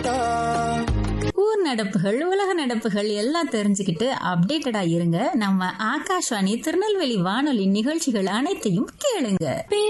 பார்த்தா ஊர் நடப்புகள் உலக நடப்புகள் எல்லாம் தெரிஞ்சுக்கிட்டு அப்டேட்டடா இருங்க நம்ம ஆகாஷ்வாணி திருநெல்வேலி வானொலி நிகழ்ச்சிகள் அனைத்தையும் கேளுங்க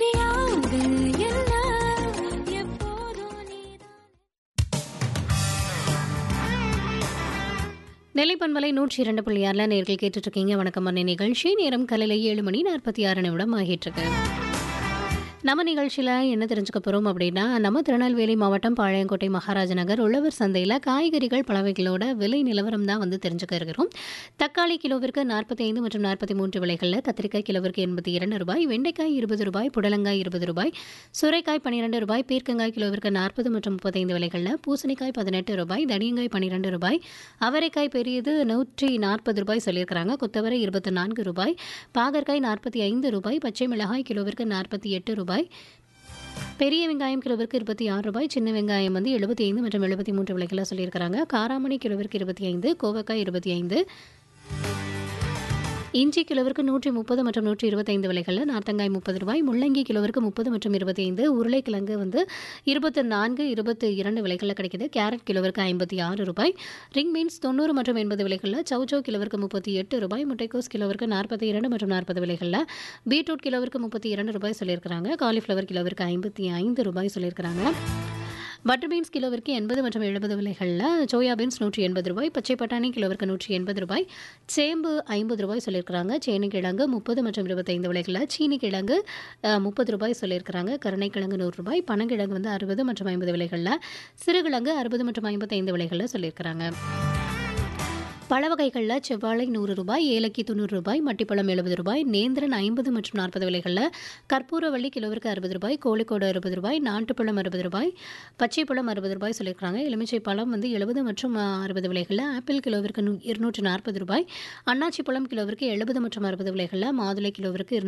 நெல்லை பண்பலை நூற்றி இரண்டு புள்ளி ஆறுல நேர்கள் கேட்டுட்டு இருக்கீங்க வணக்கம் அன்னை நிகழ்ச்சி நேரம் காலையில ஏழு மணி நாற்பத்தி ஆறு நிமிடம் ஆகிட்டு இருக்கு நம்ம நிகழ்ச்சியில் என்ன தெரிஞ்சுக்க போகிறோம் அப்படின்னா நம்ம திருநெல்வேலி மாவட்டம் பாளையங்கோட்டை மகாராஜ நகர் உழவர் சந்தையில் காய்கறிகள் பலவைகளோட விலை நிலவரம் தான் வந்து தெரிஞ்சுக்க இருக்கிறோம் தக்காளி கிலோவிற்கு நாற்பத்தி ஐந்து மற்றும் நாற்பத்தி மூன்று விலைகளில் கத்திரிக்காய் கிலோவிற்கு எண்பத்தி இரண்டு ரூபாய் வெண்டைக்காய் இருபது ரூபாய் புடலங்காய் இருபது ரூபாய் சுரைக்காய் பன்னிரெண்டு ரூபாய் பீர்க்கங்காய் கிலோவிற்கு நாற்பது மற்றும் முப்பத்தைந்து விலைகளில் பூசணிக்காய் பதினெட்டு ரூபாய் தடியங்காய் பன்னிரெண்டு ரூபாய் அவரைக்காய் பெரியது நூற்றி நாற்பது ரூபாய் சொல்லியிருக்கிறாங்க கொத்தவரை இருபத்தி நான்கு ரூபாய் பாகற்காய் நாற்பத்தி ஐந்து ரூபாய் பச்சை மிளகாய் கிலோவிற்கு நாற்பத்தி எட்டு ரூபாய் பெரிய வெங்காயம் கிலோவிற்கு இருபத்தி ஆறு ரூபாய் சின்ன வெங்காயம் வந்து எழுபத்தி ஐந்து மற்றும் எழுபத்தி மூன்று விலைகளில் சொல்லியிருக்கிறாங்க காராமணி கிலோவிற்கு இருபத்தி ஐந்து கோவக்காய் இருபத்தி ஐந்து இஞ்சி கிலோவிற்கு நூற்றி முப்பது மற்றும் நூற்றி இருபத்தைந்து விலைகளில் நார்த்தங்காய் முப்பது ரூபாய் முள்ளங்கி கிலோவிற்கு முப்பது மற்றும் இருபத்தி ஐந்து உருளைக்கிழங்கு வந்து இருபத்தி நான்கு இருபத்தி இரண்டு விலைகளில் கிடைக்குது கேரட் கிலோவிற்கு ஐம்பத்தி ஆறு ரூபாய் ரிங் பீன்ஸ் தொண்ணூறு மற்றும் எண்பது விலைகளில் சௌச்சோ கிலோவிற்கு முப்பத்தி எட்டு ரூபாய் முட்டைக்கோஸ் கிலோவிற்கு நாற்பத்தி இரண்டு மற்றும் நாற்பது விலைகளில் பீட்ரூட் கிலோவிற்கு முப்பத்தி இரண்டு ரூபாய் சொல்லியிருக்கிறாங்க காலிஃப்ளவர் கிலோவிற்கு ஐம்பத்தி ஐந்து ரூபாய் சொல்லியிருக்கிறாங்க பட்டர் பீன்ஸ் கிலோவிற்கு எண்பது மற்றும் எழுபது விலைகளில் சோயா பீன்ஸ் நூற்றி எண்பது ரூபாய் பச்சை பட்டாணி கிலோவிற்கு நூற்றி எண்பது ரூபாய் சேம்பு ஐம்பது ரூபாய் சொல்லியிருக்கிறாங்க சேனி கிழங்கு முப்பது மற்றும் இருபத்தைந்து விலைகளில் சீனி கிழங்கு முப்பது ரூபாய் சொல்லியிருக்கிறாங்க கருணைக்கிழங்கு நூறு ரூபாய் பனங்கிழங்கு வந்து அறுபது மற்றும் ஐம்பது விலைகளில் சிறுகிழங்கு அறுபது மற்றும் ஐம்பத்தைந்து விலைகளில் சொல்லியிருக்கிறாங்க பழ வகைகளில் செவ்வாழை நூறு ரூபாய் ஏலக்கி தொண்ணூறு ரூபாய் மட்டிப்பழம் எழுபது ரூபாய் நேந்திரன் ஐம்பது மற்றும் நாற்பது விலைகளில் கற்பூரவள்ளி கிலோவிற்கு அறுபது ரூபாய் கோழிக்கோடு அறுபது ரூபாய் நாட்டுப்பழம் அறுபது ரூபாய் பச்சை பழம் அறுபது ரூபாய் சொல்லியிருக்காங்க எலுமிச்சை பழம் வந்து எழுபது மற்றும் அறுபது விலைகளில் ஆப்பிள் கிலோவிற்கு நூ இருநூற்று நாற்பது ரூபாய் அன்னாச்சி பழம் கிலோவிற்கு எழுபது மற்றும் அறுபது விலைகளில் மாதுளை கிலோவிற்கு